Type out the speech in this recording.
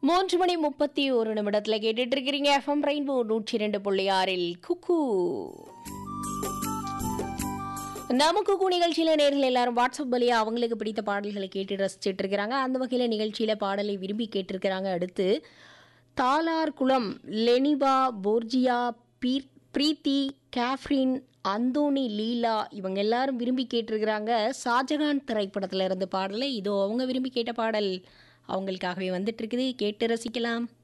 மூன்று மணி முப்பத்தி ஒரு நிமிடத்துல கேட்டுட்டு இருக்கிறீங்க எஃப்எம் ரெயின்போ நூற்றி ரெண்டு புள்ளி ஆறில் குக்கு நம்ம குக்கு நிகழ்ச்சியில நேர்கள் எல்லாரும் வாட்ஸ்அப் வழியா அவங்களுக்கு பிடித்த பாடல்களை கேட்டு ரசிச்சிட்டு இருக்கிறாங்க அந்த வகையில நிகழ்ச்சியில பாடலை விரும்பி கேட்டிருக்கிறாங்க அடுத்து தாலார்குளம் லெனிபா போர்ஜியா பீர் பிரீத்தி கேஃப்ரின் அந்தோனி லீலா இவங்க எல்லாரும் விரும்பி கேட்டிருக்கிறாங்க ஷாஜகான் திரைப்படத்துல இருந்து பாடலை இதோ அவங்க விரும்பி கேட்ட பாடல் அவங்களுக்காகவே வந்துட்டு இருக்குது கேட்டு ரசிக்கலாம்